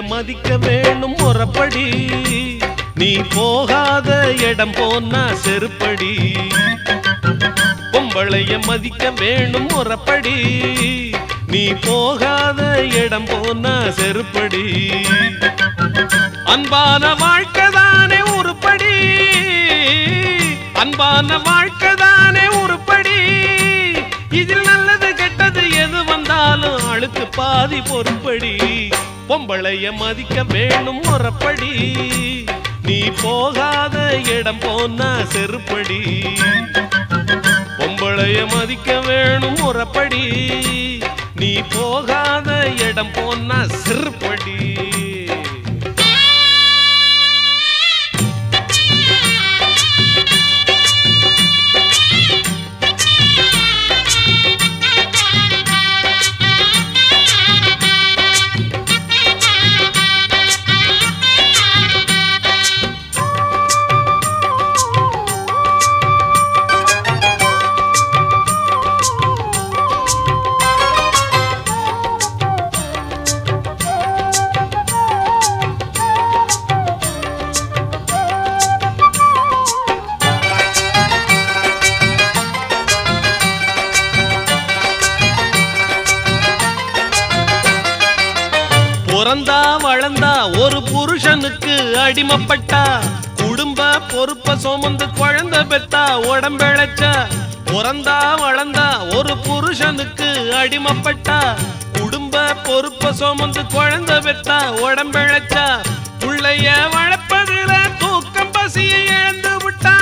மதிக்க வேணும் முறப்படி நீ போகாத இடம் போனா செருப்படி பொம்பளைய மதிக்க வேணும் முறப்படி நீ போகாத இடம் போனா செருப்படி அன்பான வாழ்க்கைதானே உருப்படி அன்பான வாழ்க்கைதானே உருப்படி இதில் நல்லது கெட்டது எது வந்தாலும் அழுக்கு பாதி பொறுப்படி பொம்பளைய மதிக்க வேணும் முறப்படி நீ போகாத இடம் போனா செருப்படி பொம்பளைய மதிக்க வேணும் முறப்படி நீ போகாத இடம் போனா செருப்படி பிறந்தா வளர்ந்தா ஒரு புருஷனுக்கு அடிமைப்பட்டா குடும்ப பொறுப்ப சுமந்து குழந்தை பெத்தா உடம்பிழைச்சா பிறந்தா வளர்ந்தா ஒரு புருஷனுக்கு அடிமைப்பட்டா குடும்ப பொறுப்ப சுமந்து குழந்தை பெத்தா உடம்பிழைச்சா புள்ளைய வளர்ப்பதில தூக்கம் பசியை இழந்து விட்டா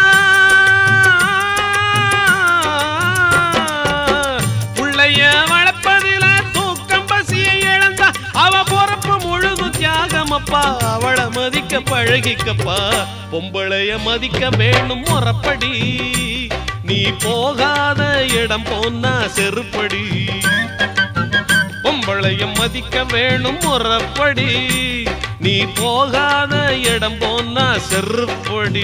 புள்ளைய வளர்ப்பதில தூக்கம் பசியை இழந்தா அவ பொறப்பு முழுதும் தியாகமப்பா அவளை மதிக்க பழகிக்கப்பா பொம்பளைய மதிக்க வேணும் முறப்படி நீ போகாத இடம் போனா செருப்படி பொம்பளைய மதிக்க வேணும் முறப்படி நீ போகாத இடம் போனா செருப்படி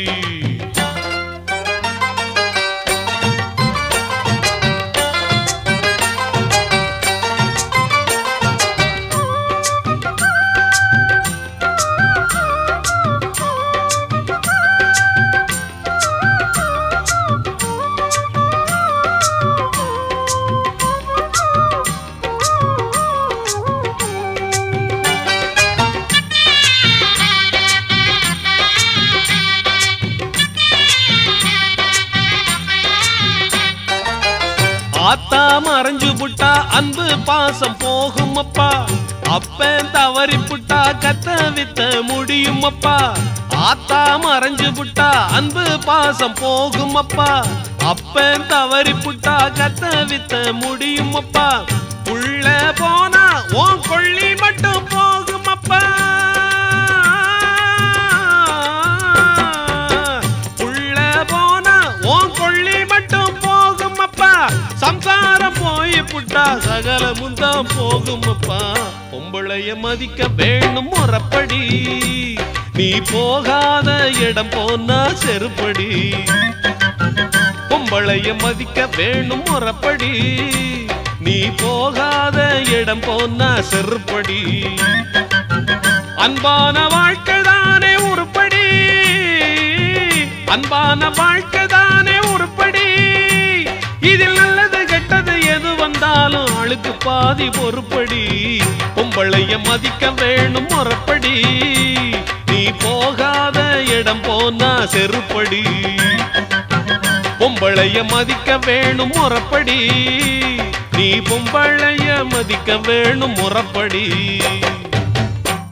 ஆத்தா மறைஞ்சு புட்டா அன்பு பாசம் போகும் அப்பா அப்பன் தவறி புட்டா கத்த வித்த முடியும் அப்பா ஆத்தா மறைஞ்சு புட்டா அன்பு பாசம் போகும் அப்பா அப்பன் தவறி புட்டா கத்த வித்த முடியும் அப்பா உள்ள போனா உன் கொள்ளி மட்டும் போகும் அப்பா உள்ள போனா உன் கொள்ளி மட்டும் போகும் அப்பா சம்சாரம் போய் புட்டா சகல முந்தம் போகும் அப்பா பொம்பளைய மதிக்க வேணும் முறப்படி நீ போகாத இடம் போனா செருப்படி பொம்பளைய மதிக்க வேணும் முறப்படி நீ போகாத இடம் போனா செருப்படி அன்பான வாழ்க்கைதானே உருப்படி அன்பான வாழ்க்கைதானே உருப்படி இதில் நல்லது கெட்டது எது வந்தாலும் அழுக்கு பாதி பொறுப்படி பொம்பளைய மதிக்க வேணும் முறப்படி நீ போகாத இடம் போனா செருப்படி பொம்பளைய மதிக்க வேணும் முறப்படி நீ பொம்பளைய மதிக்க வேணும் முறப்படி